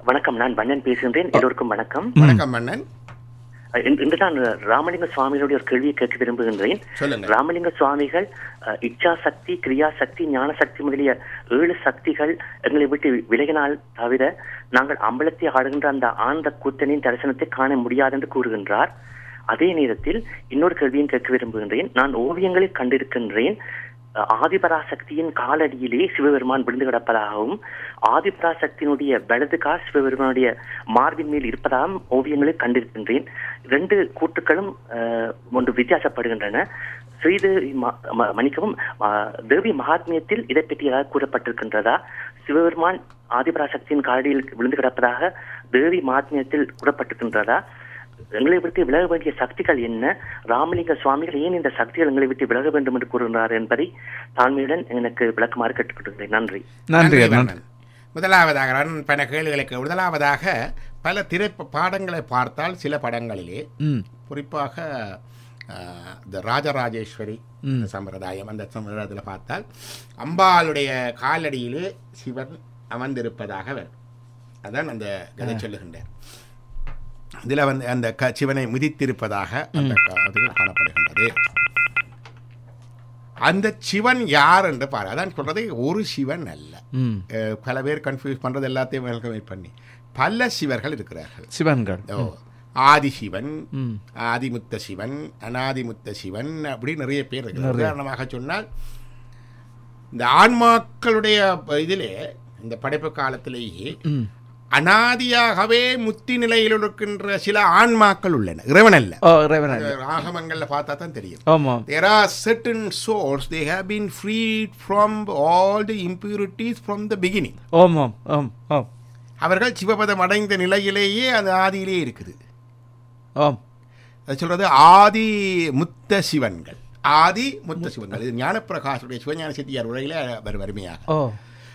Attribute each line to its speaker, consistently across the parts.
Speaker 1: வணக்கம் நான் வண்ணன் பேசுகின்றேன் எல்லோருக்கும் வணக்கம்
Speaker 2: வணக்கம் மன்னன்
Speaker 1: அஹ் இன்று இன்று நான் ராமலிங்க சுவாமிகளுடைய ஒரு கேள்வியை கேட்க விரும்புகின்றேன்
Speaker 2: சொல்லுங்க
Speaker 1: ராமலிங்க சுவாமிகள் அஹ், இச்சா சக்தி கிரியா சக்தி ஞான சக்தி முதலிய ஏழு சக்திகள் எங்களை விட்டு விலகினால் தவிர நாங்கள் அம்பலத்தை ஆடுகின்ற அந்த ஆனந்த கூத்தனின் தரிசனத்தை காண முடியாது என்று கூறுகின்றார் அதே நேரத்தில் இன்னொரு கேள்வியும் கேட்க விரும்புகின்றேன் நான் ஓவியங்களில் கண்டிருக்கின்றேன் அஹ், ஆதிபராசக்தியின் காலடியிலே சிவபெருமான் விழுந்து கிடப்பதாகவும் ஆதிபராசக்தியினுடைய வலது கால் சிவபெருமானுடைய மார்பின் மேல் இருப்பதாகவும் ஓவியங்களில் கண்டிருக்கின்றேன் ரெண்டு கூற்றுக்களும் அஹ், ஒன்று வித்தியாசப்படுகின்றன ஸ்ரீதேவி ம- ம- மன்னிக்கவும் அஹ், தேவி மகாத்மியத்தில் இதை பற்றி ஏதாவது கூறப்பட்டிருக்கின்றதா சிவபெருமான் ஆதிபராசக்தியின் காலடியில் விழுந்து கிடப்பதாக தேவி மகாத்மியத்தில் கூறப்பட்டிருக்கின்றதா எங்களை விட்டு விலக வேண்டிய சக்திகள் என்ன ராமலிங்க சுவாமிகள் ஏன் இந்த சக்திகள் எங்களை விட்டு விலக வேண்டும் என்று கூறுகிறார் என்பதை தாழ்மையுடன் எனக்கு விளக்குமாறு கேட்டுக்கொள்கிறேன் நன்றி
Speaker 3: நன்றி நன்றி
Speaker 2: மன்னன் முதலாவதாக நான் பல கேள்விகளுக்கு முதலாவதாக பல திரை பாடங்களை பார்த்தால் சில படங்களிலே
Speaker 3: ம்
Speaker 2: குறிப்பாக ஆஹ், இந்த ராஜராஜேஸ்வரி இந்த சம்பிரதாயம் அந்த சம்பிரதாயத்தில் பார்த்தால் அம்பாளுடைய காலடியிலே சிவன் அமர்ந்திருப்பதாக வரும் அதான் அந்த கதை சொல்லுகின்றேன் இதில் வந்து அந்த க சிவனை மிதித்திருப்பதாக அந்த க- அதில் காணப்படுகின்றது அந்த சிவன் யார் என்று பாரு அதான் சொல்றது ஒரு சிவன் அல்ல
Speaker 3: ம்
Speaker 2: அஹ், பல பேர் கன்ஃபியூஸ் பண்றது எல்லாத்தையும் வெல்கம் பண்ணி பல சிவர்கள் இருக்கிறார்கள்
Speaker 3: சிவன்கள்
Speaker 2: ஓ ஆதிசிவன்
Speaker 3: ம்
Speaker 2: ஆதிமுத்த சிவன் அனாதிமுத்த சிவன் அப்படி நிறைய பேர் இருக்கு உதாரணமாக சொன்னால் இந்த ஆன்மாக்களுடைய இதிலே இந்த படைப்பு காலத்திலேயே
Speaker 3: ம்
Speaker 2: அனாதியாகவே முத்தி நிலையில் இருக்கின்ற சில ஆன்மாக்கள் உள்ளன இறைவன் அல்ல
Speaker 3: ஓ இறைவன்
Speaker 2: ஆகமங்கள்ல பார்த்தா தான் தெரியும்
Speaker 3: ஆமாம்
Speaker 2: There are certain souls, they have been freed from all the impurities from the beginning.
Speaker 3: ஆமாம் ஆம் ஆம்
Speaker 2: அவர்கள் சிவபதம் அடைந்த நிலையிலேயே அது ஆதியிலே இருக்குது
Speaker 3: ஆம்
Speaker 2: அது சொல்றது ஆதி முத்த சிவன்கள் ஆதி முத்த சிவன்கள் இது ஞானப்பிரகாசுடைய சிவஞான சித்தியார் உரையில அவர் வறுமையாக
Speaker 3: ஓ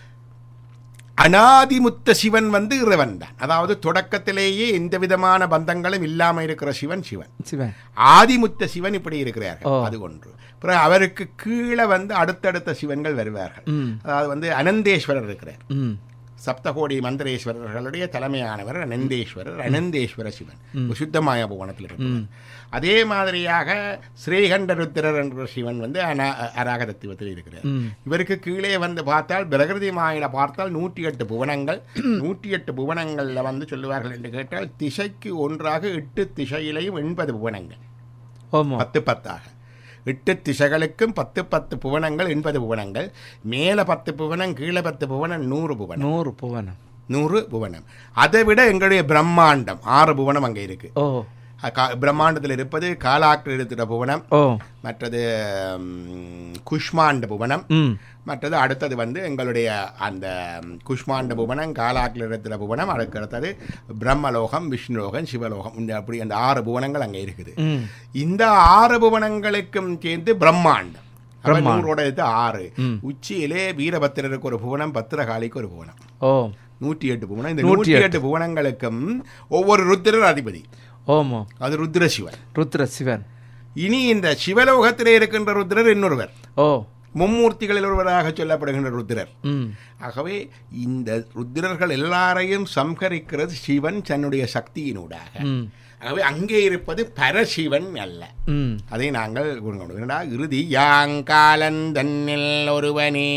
Speaker 2: அனாதி முத்த சிவன் வந்து இறைவன் தான் அதாவது தொடக்கத்திலேயே எந்த விதமான பந்தங்களும் இல்லாம இருக்கிற சிவன் சிவன்
Speaker 3: சிவன்
Speaker 2: ஆதிமுத்த சிவன் இப்படி இருக்கிறார்கள்
Speaker 3: ஓ.
Speaker 2: அது ஒன்று பிறகு அவருக்கு கீழே வந்து அடுத்தடுத்த சிவன்கள் வருவார்கள்
Speaker 3: ம்
Speaker 2: அதாவது வந்து அனந்தேஸ்வரர் இருக்கிறார்
Speaker 3: ம்
Speaker 2: சப்தகோடி மந்திரேஸ்வரர்களுடைய தலைமையானவர் அனந்தேஸ்வரர் அனந்தேஸ்வர சிவன் சுத்தமாய புவனத்தில் இருப்பார் அதே மாதிரியாக ஸ்ரீகண்டருத்திரர் என்ற சிவன் வந்து அனா அராக தத்துவத்தில் இருக்கிறார்
Speaker 3: ம்
Speaker 2: இவருக்கு கீழே வந்து பார்த்தால் பிரகிருதி மாயில பார்த்தால் நூற்றி எட்டு புவனங்கள் நூற்றி எட்டு புவனங்களில் வந்து சொல்லுவார்கள் என்று கேட்டால் திசைக்கு ஒன்றாக எட்டு திசையிலையும் எண்பது புவனங்கள்
Speaker 3: ஆமாம்
Speaker 2: பத்து பத்தாக எட்டு திசைகளுக்கும் பத்து பத்து புவனங்கள் எண்பது புவனங்கள் மேலே பத்து புவனம் கீழே பத்து புவனம் நூறு புவனம்
Speaker 3: நூறு புவனம்
Speaker 2: நூறு புவனம் அதை விட எங்களுடைய பிரம்மாண்டம் ஆறு புவனம் அங்கே இருக்கு
Speaker 3: ஓ
Speaker 2: அ, கா- பிரம்மாண்டத்தில் இருப்பது காலாக்கள் இருக்கிற புவனம்
Speaker 3: ஓ
Speaker 2: மற்றது ம், குஷ்மாண்ட புவனம்
Speaker 3: ம்
Speaker 2: மற்றது அடுத்தது வந்து எங்களுடைய அந்த ம், குஷ்மாண்ட புவனம் காலாக்கில் இருக்கிற புவனம் அதுக்கு அடுத்தது பிரம்மலோகம் விஷ்ணுலோகம் சிவலோகம் இந்த அப்படி அந்த ஆறு புவனங்கள் அங்கே இருக்குது
Speaker 3: ம்
Speaker 2: இந்த ஆறு புவனங்களுக்கும் சேர்ந்து பிரம்மாண்டம் அப்ப
Speaker 3: பிரம்மாண்டம்.
Speaker 2: நூறோட இது ஆறு
Speaker 3: ம்.
Speaker 2: உச்சியிலே வீரபத்திரருக்கு ஒரு புவனம் பத்திரகாளிக்கு ஒரு புவனம்
Speaker 3: ஓ
Speaker 2: நூற்றி எட்டு புவனம் இந்த
Speaker 3: நூற்றி
Speaker 2: நூற்றி எட்டு புவனங்களுக்கும் ஒவ்வொரு ருத்திரர் அதிபதி
Speaker 3: ஓமாம்
Speaker 2: அது ருத்ர சிவன்
Speaker 3: ருத்ர சிவன்
Speaker 2: இனி இந்த சிவலோகத்திலே இருக்கின்ற ருத்ரர் இன்னொருவர்
Speaker 3: ஓ
Speaker 2: மும்மூர்த்திகளில் ஒருவராக சொல்லப்படுகின்ற ருத்ரர்
Speaker 3: ம்
Speaker 2: ஆகவே இந்த ருத்திரர்கள் எல்லாரையும் சம்ஹரிக்கிறது சிவன் தன்னுடைய சக்தியினூடாக
Speaker 3: ம்
Speaker 2: ஆகவே அங்கே இருப்பது பரசிவன் அல்ல
Speaker 3: ம்
Speaker 2: அதை நாங்கள் கூறுகிறோம் என்னடா இறுதி யாங்காலன் தன்னில் ஒருவனே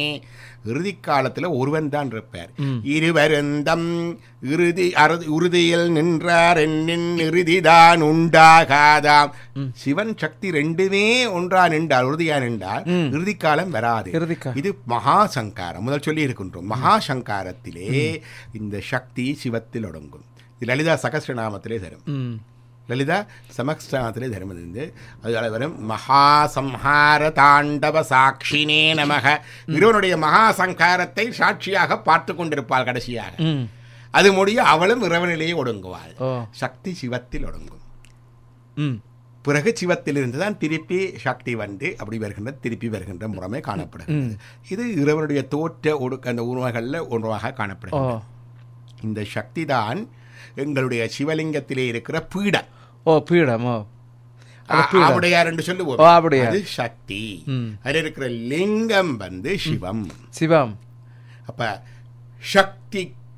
Speaker 2: இறுதி காலத்தில் ஒருவன் தான் இருப்பார் இருவருந்தம் இறுதி அறுதி உறுதியில் நின்றார் என்னின் இறுதிதான் உண்டாகாதாம் சிவன் சக்தி ரெண்டுமே ஒன்றா நின்றால் உறுதியா நின்றால் இறுதி காலம் வராது
Speaker 3: இறுதிக்கா
Speaker 2: இது மகா சங்காரம் முதல் சொல்லி இருக்கின்றோம் மகா சங்காரத்திலே இந்த சக்தி சிவத்தில் ஒடுங்கும் இது லலிதா சகஸ்ரநாமத்திலே தரும்
Speaker 3: ம்
Speaker 2: லலிதா சமஸ்தானத்திலே தர்மம் இருந்து அது வரும் மகாசம்ஹார தாண்டவ சாட்சினே நமக இறைவனுடைய மகா சங்காரத்தை சாட்சியாக பார்த்து கொண்டிருப்பாள் கடைசியாக
Speaker 3: ம்
Speaker 2: அது முடிய அவளும் இறைவனிலேயே ஒடுங்குவாள்
Speaker 3: ஓ
Speaker 2: சக்தி சிவத்தில் ஒடுங்கும்
Speaker 3: ம்
Speaker 2: பிறகு சிவத்திலிருந்து தான் திருப்பி சக்தி வந்து அப்படி வருகின்ற திருப்பி வருகின்ற முறைமை காணப்படுகிறது இது இறைவனுடைய தோற்ற ஒடுக்க அந்த உருவங்களில் ஒன்றாக
Speaker 3: ஓ
Speaker 2: காணப்படுகிறது இந்த சக்தி தான் எங்களுடைய சிவலிங்கத்திலே இருக்கிற பீடம்
Speaker 3: ஓ பீடம் ஓ அது
Speaker 2: ஆ-
Speaker 3: பீடம்.
Speaker 2: ஆவுடையார் என்று சொல்லுவோம்
Speaker 3: ஓ, ஆவுடையார்.
Speaker 2: அது சக்தி
Speaker 3: ம்.
Speaker 2: அதில் இருக்கிற லிங்கம் வந்து சிவம்
Speaker 3: சிவம்
Speaker 2: அப்ப சக்திக்கு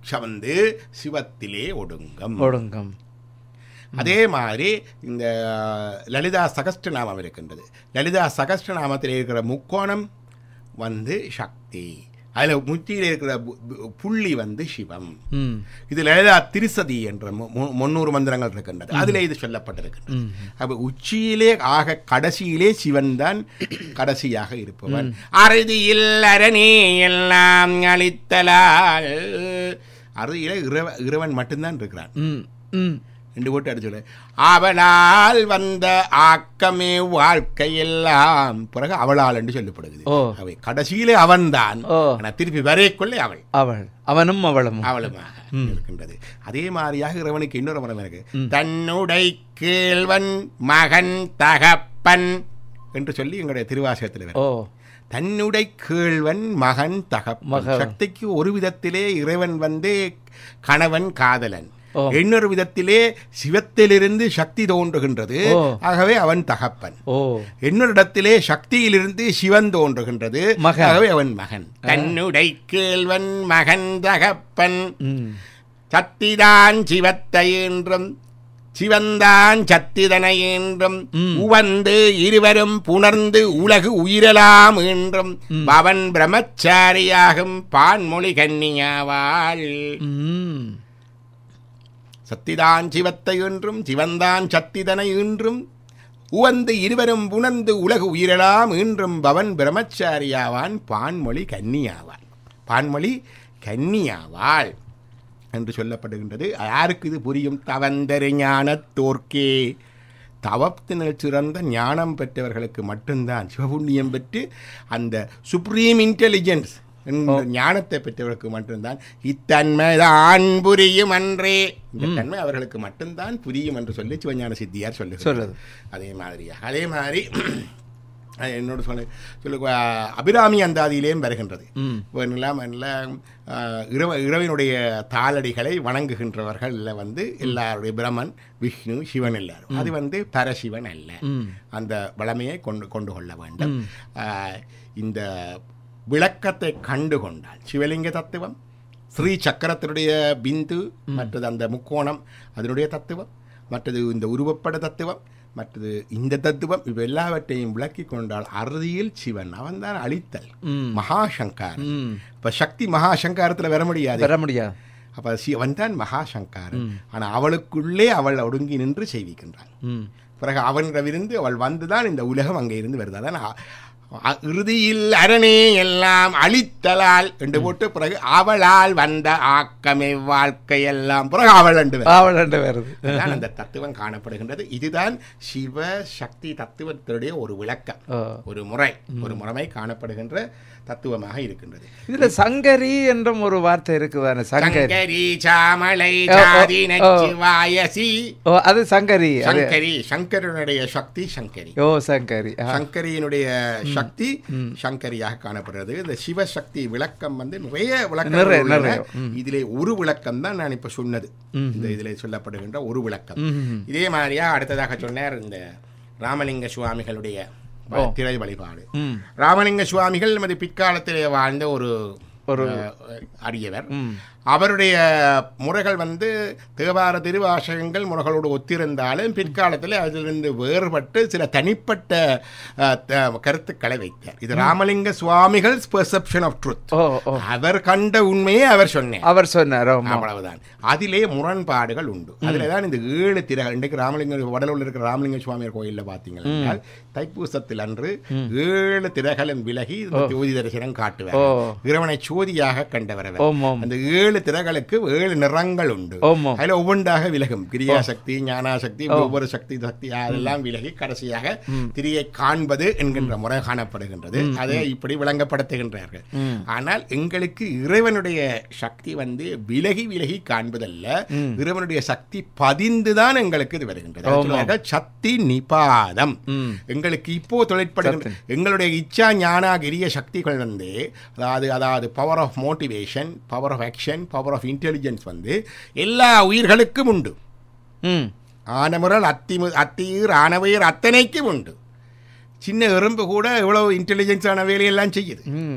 Speaker 2: வந்து சிவத்திலே ஒடுங்கும்
Speaker 3: ஒடுங்கம்
Speaker 2: அதே மாதிரி இந்த லலிதா சகஸ்டநாமம் இருக்கின்றது லலிதா சகஸ்டநாமத்தில் இருக்கிற முக்கோணம் வந்து சக்தி அதில் முத்தியில் இருக்கிற பு- பு- புள்ளி வந்து சிவம்
Speaker 3: ம்
Speaker 2: இது லலிதா திருசதி என்ற மு- மு- முன்னூறு மந்திரங்கள் இருக்கின்றது அதிலே இது சொல்லப்பட்டிருக்கின்றது அப்ப உச்சியிலே ஆக கடைசியிலே சிவன் தான் கடைசியாக இருப்பவன் அறுதியில் அரணே எல்லாம் அளித்தலால் அறுதியில இறைவ இறைவன் மட்டும்தான் இருக்கிறான்
Speaker 3: ம் ம்
Speaker 2: ரெண்டு போட்டு அடிச்சுள்ள அவளால் வந்த ஆக்கமே வாழ்க்கையெல்லாம் பிறகு அவளால் என்று சொல்லப்படுகிறது
Speaker 3: ஓ.
Speaker 2: அவை கடைசியிலே அவன்தான்
Speaker 3: ஓ.
Speaker 2: ஆனா திருப்பி வரைக்குள்ளே அவள்
Speaker 3: அவள் அவனும் அவளும்
Speaker 2: அவளுமாக இருக்கின்றது அதே மாதிரியாக இறைவனுக்கு இன்னொரு மரம் இருக்கு தன்னுடை கேள்வன் மகன் தகப்பன் என்று சொல்லி எங்களுடைய திருவாசகத்தில்
Speaker 3: ஓ
Speaker 2: வரும் தன்னுடை கேள்வன் மகன் தகப்பன்
Speaker 3: மகன்.
Speaker 2: சக்திக்கு ஒரு விதத்திலே இறைவன் வந்து கணவன் காதலன்
Speaker 3: ஓ.
Speaker 2: இன்னொரு விதத்திலே சிவத்திலிருந்து சக்தி தோன்றுகின்றது
Speaker 3: ஓ.
Speaker 2: ஆகவே அவன் தகப்பன்
Speaker 3: ஓ
Speaker 2: இன்னொரு இடத்திலே சக்தியிலிருந்து சிவன் தோன்றுகின்றது
Speaker 3: மகன்.
Speaker 2: ஆகவே அவன் மகன் தன்னுடை கேள்வன் மகன் தகப்பன்
Speaker 3: ம்
Speaker 2: சத்திதான் சிவத்தை என்றும் சிவந்தான் சத்திதனை என்றும் உவந்து இருவரும் புணர்ந்து உலகு உயிரலாம் என்றும் பவன் பிரம்மச்சாரியாகும் பான்மொழி கன்னியாவாள்
Speaker 3: ம்
Speaker 2: சத்திதான் சிவத்தை என்றும் சிவந்தான் சத்திதனை என்றும் உவந்து இருவரும் புணர்ந்து உலகு உயிரலாம் என்றும் பவன் பிரம்மச்சாரியாவான் பான்மொழி கன்னியாவாள் பான்மொழி கன்னியாவாள் என்று சொல்லப்படுகின்றது யாருக்கு இது புரியும் தவந்தரு ஞானத்தோர்க்கே தவத்தினில் சிறந்த ஞானம் பெற்றவர்களுக்கு மட்டும்தான் சிவபுண்ணியம் பெற்று அந்த சுப்ரீம் இன்டெலிஜென்ஸ் என்ற ஞானத்தை பெற்றவர்களுக்கு மட்டும்தான் இத்தன்மைதான் புரியும் அன்றே இந்த தன்மை அவர்களுக்கு மட்டும்தான் புரியும் என்று சொல்லி சிவஞான சித்தியார் சொல்லுகிறார்
Speaker 3: சொல்லுது.
Speaker 2: அதே மாதிரியா அதே மாதிரி அஹ் என்னோட சொல்ல சொல்ல அபிராமி அந்தாதியிலேயும் வருகின்றது
Speaker 3: ம்.
Speaker 2: எல்லாம் எல்லாம் அஹ், இரவ இரவினுடைய தாளடிகளை வணங்குகின்றவர்கள் வந்து எல்லாருடைய பிரமன் விஷ்ணு சிவன் எல்லாரும் அது வந்து பரசிவன் அல்ல
Speaker 3: ம்
Speaker 2: அந்த வளமையை கொண்டு கொண்டு கொள்ள வேண்டும் அஹ், இந்த விளக்கத்தை கண்டு கொண்டால் சிவலிங்க தத்துவம் ஸ்ரீ சக்கரத்தினுடைய பிந்து மற்றது அந்த முக்கோணம் அதனுடைய தத்துவம் மற்றது இந்த உருவப்பட தத்துவம் மற்றது இந்த தத்துவம் இவ் எல்லாவற்றையும் விளக்கி கொண்டால் அறுதியில் சிவன் அவன்தான் அழித்தல்
Speaker 3: ம்.
Speaker 2: மகாசங்கார்
Speaker 3: ம்
Speaker 2: இப்ப சக்தி மகாசங்காரத்துல வர முடியாது
Speaker 3: பெற முடியாது
Speaker 2: அப்ப சிவன் தான் மகாசங்காரன் ஆனா அவளுக்குள்ளே அவள் ஒடுங்கி நின்று செய்விக்கின்றான்
Speaker 3: ம்
Speaker 2: பிறகு அவனிடமிருந்து அவள் வந்துதான் இந்த உலகம் அங்கே இருந்து வருது அதான் அ- அ- இறுதியில் அரணே எல்லாம் அழித்தலால் என்று போட்டு பிறகு அவளால் வந்த ஆக்கமே வாழ்க்கை எல்லாம் பிறகு அவள் என்று வருது.
Speaker 3: அவள் ரெண்டு வருது
Speaker 2: அதுதான் அந்த தத்துவம் காணப்படுகின்றது இதுதான் சிவ சக்தி தத்துவத்தினுடைய ஒரு விளக்கம்
Speaker 3: ஓ.
Speaker 2: ஒரு முறை ஒரு முறைமை காணப்படுகின்ற தத்துவமாக இருக்கின்றது
Speaker 3: இதுல சங்கரி என்றும் ஒரு வார்த்தை இருக்குதானே சங்கரி
Speaker 2: சங்கரி சாமலை
Speaker 3: ஓ, ஓ,
Speaker 2: சாதி
Speaker 3: ஓ.
Speaker 2: நச்சிவாயசி
Speaker 3: ஓ அது சங்கரி அது
Speaker 2: சங்கரி சங்கரனுடைய சக்தி சங்கரி
Speaker 3: ஓ சங்கரி ஆ.
Speaker 2: சங்கரியினுடைய சக்தி சங்கரியாக காணப்படுகிறது இந்த சிவசக்தி விளக்கம் வந்து நிறைய
Speaker 3: நிறைய,
Speaker 2: விளக்கம்
Speaker 3: நிறைய.
Speaker 2: இதிலே ஒரு விளக்கம் தான் நான் இப்ப சொன்னது இந்த இதிலே சொல்லப்படுகின்ற ஒரு விளக்கம்
Speaker 3: ம்.
Speaker 2: இதே மாதிரியா அடுத்ததாக சொன்னார் இந்த ராமலிங்க சுவாமிகளுடைய திரை வழிபாடு
Speaker 3: ம்
Speaker 2: ராமலிங்க சுவாமிகள் நமது பிற்காலத்திலே வாழ்ந்த ஒரு ஒரு அரியவர்
Speaker 3: ம்
Speaker 2: அவருடைய முறைகள் வந்து தேவார திருவாசகங்கள் முறைகளோடு ஒத்திருந்தாலும் பிற்காலத்தில் அதிலிருந்து வேறுபட்டு சில தனிப்பட்ட அஹ், த- கருத்துக்களை வைத்தார் இது Ramalinga Swamigal perception of truth
Speaker 3: oh oh
Speaker 2: அவர் கண்ட உண்மையை அவர் சொன்னார்
Speaker 3: அவர் சொன்னார் ஆமா
Speaker 2: அவ்வளவுதான் அதிலே முரண்பாடுகள் உண்டு அதில் தான் இந்த ஏழு திரைகள் இன்றைக்கு ராமலிங்க வடலூரில் இருக்கிற ராமலிங்க சுவாமியார் கோயிலில் பார்த்தீங்கன்னா என்றால் தைப்பூசத்தில் அன்று ஏழு திரைகளும் விலகி இந்த ஜோதி தரிசனம் காட்டுவார்
Speaker 3: ஓ.
Speaker 2: இறைவனை சோதியாக கண்டவர் அவர்.
Speaker 3: ஓம் ஓம்
Speaker 2: அந்த ஏழு திரைகளுக்கு ஏழு நிறங்கள் உண்டு
Speaker 3: ஓம் ஓம்
Speaker 2: அதுல ஒவ்வொன்றாக விலகும் கிரியா சக்தி ஞானா சக்தி ஒவ்வொரு சக்தி சக்தி அதெல்லாம் விலகி கடைசியாக திரியை காண்பது என்கின்ற முறை காணப்படுகின்றது அதை இப்படி விளங்கப்படுத்துகின்றார்கள் ஆனால் எங்களுக்கு இறைவனுடைய சக்தி வந்து விலகி விலகி காண்பதல்ல இறைவனுடைய சக்தி பதிந்துதான் எங்களுக்கு இது வருகின்றது அது சொல்லுவார்கள் சக்தி நிபாதம்
Speaker 3: ம்
Speaker 2: எங்களுக்கு இப்போ தொழிற்படுகின்ற எங்களுடைய இச்சா ஞானா கிரிய சக்திகள் வந்து அதாவது அதாவது power of motivation power of action power of intelligence வந்து எல்லா உயிர்களுக்கும் உண்டு
Speaker 3: ம்
Speaker 2: ஆனமுறல் அத்தி அத்தியுர் ஆனவயிர் அத்தனைக்கும் உண்டு சின்ன எறும்பு கூட இவ்வளவு இன்டெலிஜென்ஸான வேலையெல்லாம் செய்யுது
Speaker 3: ம்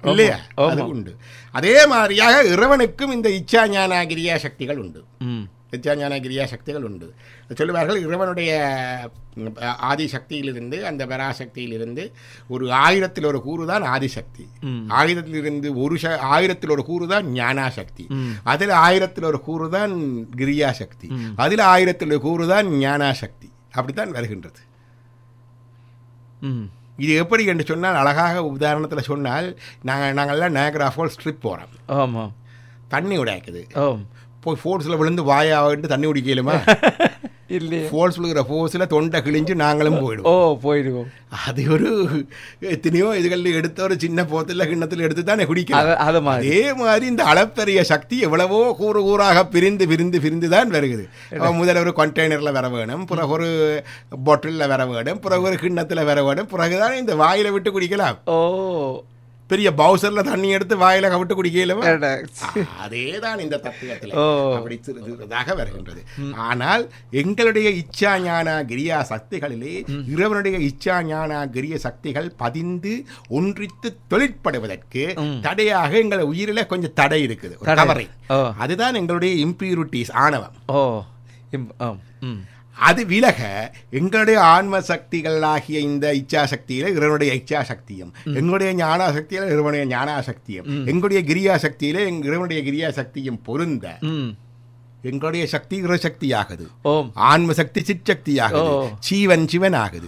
Speaker 2: இல்லையா
Speaker 3: ஆமா.
Speaker 2: அது உண்டு அதே மாதிரியாக இறைவனுக்கும் இந்த இச்சா ஞான கிரியா சக்திகள் உண்டு
Speaker 3: ம்
Speaker 2: இச்சா ஞான கிரியா சக்திகள் உண்டு சொல்லுவார்கள் இறைவனுடைய ம், ஆதி சக்தியிலிருந்து அந்த பராசக்தியிலிருந்து ஒரு ஆயிரத்தில் ஒரு கூறு தான் ஆதிசக்தி
Speaker 3: ம்.
Speaker 2: ஆயிரத்திலிருந்து ஒரு ச ஆயிரத்தில் ஒரு கூறு தான் ஞானாசக்தி
Speaker 3: ம்.
Speaker 2: அதில் ஆயிரத்தில் ஒரு கூறு தான் கிரியா சக்தி அதில் ஆயிரத்தில் ஒரு கூறு தான் ஞானாசக்தி அப்படித்தான் வருகின்றது
Speaker 3: ம்
Speaker 2: இது எப்படி என்று சொன்னால் அழகாக உதாரணத்தில் சொன்னால் நாங்கள் நாங்கள்லாம் நேகரா ஃபால்ஸ் ட்ரிப் போகிறோம்
Speaker 3: ஆமாம்
Speaker 2: தண்ணி உடையாக்குது
Speaker 3: ஓம்
Speaker 2: போய் ஃபோர்ஸில் விழுந்து வாயாவிட்டு தண்ணி குடிக்கலுமா
Speaker 3: இல்லையே
Speaker 2: ஃபோர்ஸ் விழுகிற ஃபோர்ஸில் தொண்டை கிழிஞ்சு நாங்களும் போயிடுவோம்
Speaker 3: ஓ போயிடுவோம்
Speaker 2: அது ஒரு எத்தனையோ இதுகளில் எடுத்த ஒரு சின்ன போத்தில் கிண்ணத்தில் எடுத்து தானே குடிக்கலாம்
Speaker 3: அது அது மாதிரி
Speaker 2: அதே மாதிரி இந்த அளப்பரிய சக்தி எவ்வளவோ கூறு கூறாக பிரிந்து பிரிந்து பிரிந்து தான் வருகிறது அவன் முதல்ல ஒரு கண்டெய்னரில் வர வேணும் பிறகு ஒரு பாட்டிலில் வர வேணும் பிறகு ஒரு கிண்ணத்தில் வர வேணும் பிறகுதான் இந்த வாயில விட்டு குடிக்கலாம்
Speaker 3: ஓ
Speaker 2: பெரிய பவுசர்ல தண்ணி எடுத்து வாயில கவிட்டு குடிக்கலவா
Speaker 3: அட,
Speaker 2: அதேதான் இந்த தத்துவத்தில்
Speaker 3: ஓ.
Speaker 2: அப்படி சிறு சிறிதாக வருகின்றது ஆனால் எங்களுடைய இச்சா ஞான கிரியா சக்திகளிலே இறைவனுடைய இச்சா ஞான கிரிய சக்திகள் பதிந்து ஒன்றித்து தொழிற்படுவதற்கு தடையாக எங்கள் உயிரில கொஞ்சம் தடை இருக்குது ஒரு
Speaker 3: தடை.
Speaker 2: கவரை
Speaker 3: ஓ
Speaker 2: அதுதான் எங்களுடைய இம்பியூரிட்டிஸ் ஆணவம்
Speaker 3: ஓ இம்- ஆம் ம்
Speaker 2: அது விலக எங்களுடைய ஆன்ம சக்திகளாகிய இந்த இச்சா சக்தியில இறைவனுடைய இச்சா சக்தியும் எங்களுடைய ஞான சக்தியில இறைவனுடைய ஞான சக்தியும் எங்களுடைய கிரியா சக்தியில எங்க இறைவனுடைய கிரியா சக்தியும் பொருந்த
Speaker 3: ம்
Speaker 2: எங்களுடைய சக்தி இறைசக்தியாகுது
Speaker 3: ஓம்
Speaker 2: ஆன்ம சக்தி சிற்சக்தியாகுது
Speaker 3: ஓ.
Speaker 2: ஜீவன் சிவனாகுது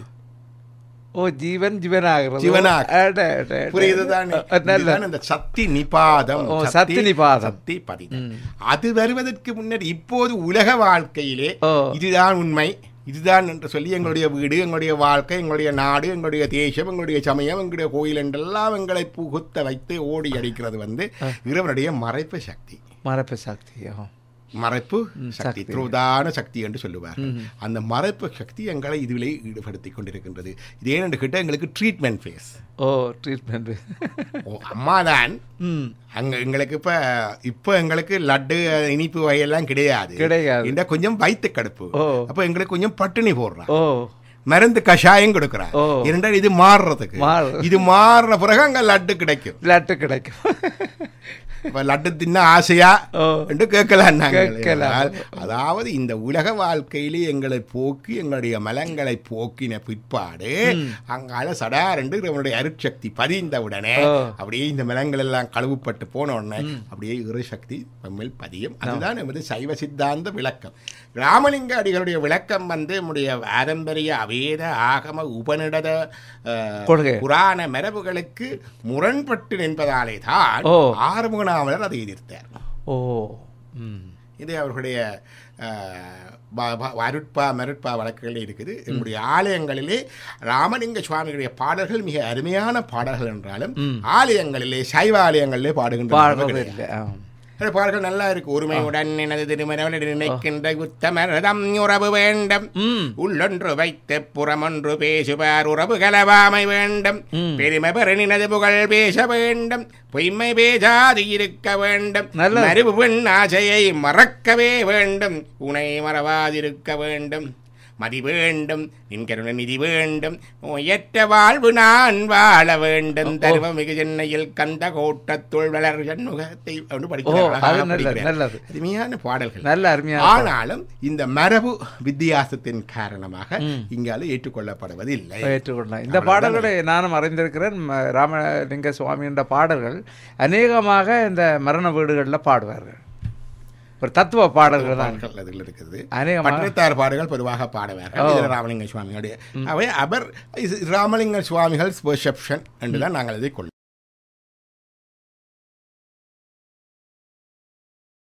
Speaker 3: ஓ ஜீவன் ஜீவனாகிறது
Speaker 2: ஜீவனாக.
Speaker 3: அட, அட, அட.
Speaker 2: புரியுதுதானே
Speaker 3: அ, நல்ல
Speaker 2: இதுதான் இந்த சக்தி நிபாதம்
Speaker 3: ஓ, சக்தி நிபாதம்.
Speaker 2: சக்தி பதிதம் அது வருவதற்கு முன்னர் இப்போது உலக வாழ்க்கையிலே
Speaker 3: ஓ.
Speaker 2: இதுதான் உண்மை இதுதான் என்று சொல்லி எங்களுடைய வீடு எங்களுடைய வாழ்க்கை எங்களுடைய நாடு எங்களுடைய தேசம் எங்களுடைய சமயம் எங்களுடைய கோயில் என்றெல்லாம் எங்களை புகுத்த வைத்து ஓடி அடிக்கிறது வந்து இறைவனுடைய மறைப்பு சக்தி
Speaker 3: மரப்பு சக்தி ஓ
Speaker 2: மறைப்பு சக்தி
Speaker 3: சக்தி.
Speaker 2: துருதான சக்தி என்று சொல்லுவார் அந்த மறைப்பு சக்தி எங்களை இதுவிலே ஈடுபடுத்தி கொண்டிருக்கின்றது இது ஏனென்று கேட்டால் எங்களுக்கு ட்ரீட்மெண்ட் ஃபேஸ்
Speaker 3: ஓ ட்ரீட்மெண்ட்
Speaker 2: ஓ அம்மா தான்
Speaker 3: ம்
Speaker 2: அங்க எங்களுக்கு இப்ப இப்ப எங்களுக்கு லட்டு இனிப்பு வகையெல்லாம் கிடையாது
Speaker 3: கிடையாது.
Speaker 2: இந்த கொஞ்சம் வயிற்று கடுப்பு
Speaker 3: ஓ.
Speaker 2: அப்ப எங்களுக்கு கொஞ்சம் பட்டினி போடுறான்
Speaker 3: ஓ
Speaker 2: மருந்து கஷாயம் கொடுக்குறான்
Speaker 3: ஓ.
Speaker 2: இரண்டாவது இது மாறுறதுக்கு
Speaker 3: மாறு.
Speaker 2: இது மாறின பிறகு அங்க லட்டு கிடைக்கும்
Speaker 3: லட்டு கிடைக்கும்
Speaker 2: இப்ப லட்டு தின்ன ஆசையா
Speaker 3: ஓ.
Speaker 2: என்று கேட்கலாம் நாங்கள்.
Speaker 3: கேட்கலாம்.
Speaker 2: ஆனால், அதாவது இந்த உலக வாழ்க்கையிலே எங்களை போக்கி எங்களுடைய மலங்களை போக்கின பிற்பாடு அங்கால சடார் என்று இவனுடைய அருட்சக்தி பதிந்த உடனே
Speaker 3: ஓ.
Speaker 2: அப்படியே இந்த மலங்கள் எல்லாம் கழுவுப்பட்டு போன உடனே அப்படியே இறைசக்தி நம்மில் பதியும் அதுதான் நமது சைவ சித்தாந்த விளக்கம் ராமலிங்க அடிகளுடைய விளக்கம் வந்து நம்முடைய பாரம்பரிய அவேத ஆகம உபநிடத அஹ்,
Speaker 3: கொள்கை.
Speaker 2: புராண மரபுகளுக்கு முரண்பட்டு நின்பதாலே தான்
Speaker 3: ஓ.
Speaker 2: ஆறுமுகநாவலர் அதை எதிர்த்தார்
Speaker 3: ஓ ம்
Speaker 2: இது அவர்களுடைய அஹ், ப- ப- அருட்பா மருட்பா வழக்குகள் இருக்குது நம்முடைய ஆலயங்களிலே ராமலிங்க சுவாமிகளுடைய பாடல்கள் மிக அருமையான பாடல்கள் என்றாலும் ஆலயங்களிலே சைவ ஆலயங்களிலே பாடுகின்ற
Speaker 3: பாடுறது
Speaker 2: கிடையாது.
Speaker 3: இல்லை ஆ
Speaker 2: அந்த பாடல்கள் நல்லா இருக்கு ஒருமையுடன் எனது திருமணம் நினைக்கின்ற உத்தமரதம் உறவு வேண்டும்
Speaker 3: ம்
Speaker 2: உள்ளொன்று வைத்து புறமொன்று பேசுவார் உறவு கலவாமை வேண்டும் பெருமை பெருநினது புகழ் பேச வேண்டும் பொய்மை பேசாது இருக்க வேண்டும்
Speaker 3: நல்லது.
Speaker 2: மறுபு பெண் ஆசையை மறக்கவே வேண்டும் உனை மறவாதிருக்க வேண்டும் மதி வேண்டும் நின்கருண நிதி வேண்டும் நோயற்ற வாழ்வு நான் வாழ வேண்டும் தருவ மிகு சென்னையில் கந்த கோட்டத்துள் வளர் சண்முகத்தை அப்படின்னு
Speaker 3: ஓ
Speaker 2: படிக்கிறார்.
Speaker 3: அது
Speaker 2: அழகாக
Speaker 3: நல்லது
Speaker 2: படிக்கிறார்.
Speaker 3: நல்லது
Speaker 2: அருமையான பாடல்கள்
Speaker 3: நல்ல அருமையான
Speaker 2: ஆனாலும் இந்த மரபு வித்தியாசத்தின் காரணமாக இங்கால ஏற்றுக்கொள்ளப்படுவதில்லை
Speaker 3: ஏற்றுக்கொள்ளலாம் இந்த பாடல்களை நானும் அறிந்திருக்கிறேன் ம- ராமலிங்க சுவாமின்ற பாடல்கள் அநேகமாக இந்த மரண வீடுகளில் பாடுவார்கள் ஒரு தத்துவ பாடல்கள் தான்
Speaker 2: பாடல்கள் அதில் இருக்குது
Speaker 3: அநேகமாக
Speaker 2: பட்டத்தார் பாடல்கள் பொதுவாக பாடுவார்கள் இதில் ராமலிங்க சுவாமிகளுடைய அவை அவர் இது ராமலிங்க சுவாமிகள் பெர்செப்ஷன் என்று தான் நாங்கள் இதை கொள்ளும்